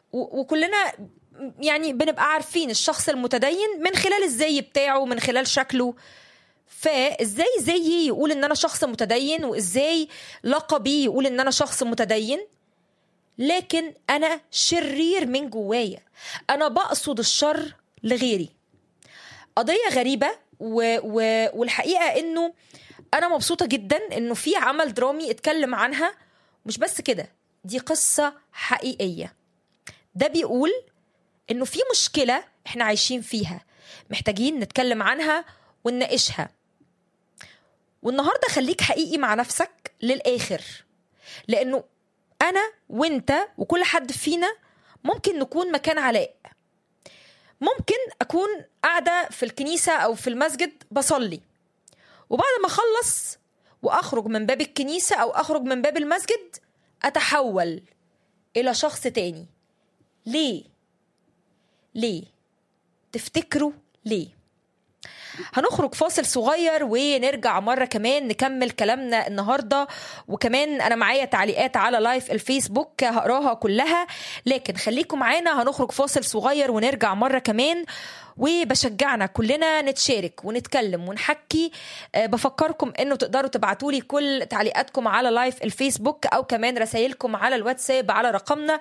و- وكلنا يعني بنبقى عارفين الشخص المتدين من خلال الزي بتاعه من خلال شكله فازاي زيي يقول ان انا شخص متدين وازاي لقبي يقول ان انا شخص متدين لكن انا شرير من جوايا انا بقصد الشر لغيري قضيه غريبه و... و... والحقيقه انه انا مبسوطه جدا انه في عمل درامي اتكلم عنها مش بس كده دي قصه حقيقيه ده بيقول انه في مشكله احنا عايشين فيها محتاجين نتكلم عنها ونناقشها والنهارده خليك حقيقي مع نفسك للاخر لانه انا وانت وكل حد فينا ممكن نكون مكان علاء ممكن اكون قاعده في الكنيسه او في المسجد بصلي وبعد ما اخلص واخرج من باب الكنيسه او اخرج من باب المسجد اتحول الى شخص تاني ليه ليه تفتكروا ليه هنخرج فاصل صغير ونرجع مرة كمان نكمل كلامنا النهاردة وكمان أنا معايا تعليقات على لايف الفيسبوك هقراها كلها لكن خليكم معانا هنخرج فاصل صغير ونرجع مرة كمان وبشجعنا كلنا نتشارك ونتكلم ونحكي أه بفكركم انه تقدروا تبعتوا لي كل تعليقاتكم على لايف الفيسبوك او كمان رسائلكم على الواتساب على رقمنا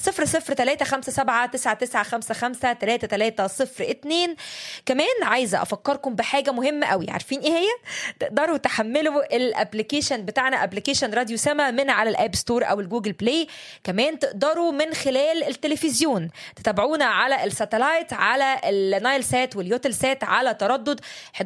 00357 كمان عايزه افكركم بحاجه مهمه قوي عارفين ايه هي تقدروا تحملوا الابلكيشن بتاعنا ابلكيشن راديو سما من على الاب ستور او الجوجل بلاي كمان تقدروا من خلال التلفزيون تتابعونا على الساتلايت على النايل سات واليوتل سات على تردد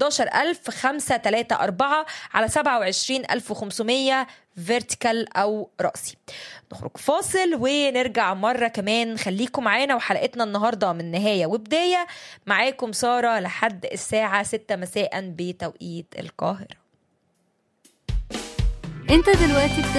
11534 على 27500 فيرتيكال او راسي نخرج فاصل ونرجع مره كمان خليكم معانا وحلقتنا النهارده من نهايه وبدايه معاكم ساره لحد الساعه 6 مساء بتوقيت القاهره انت دلوقتي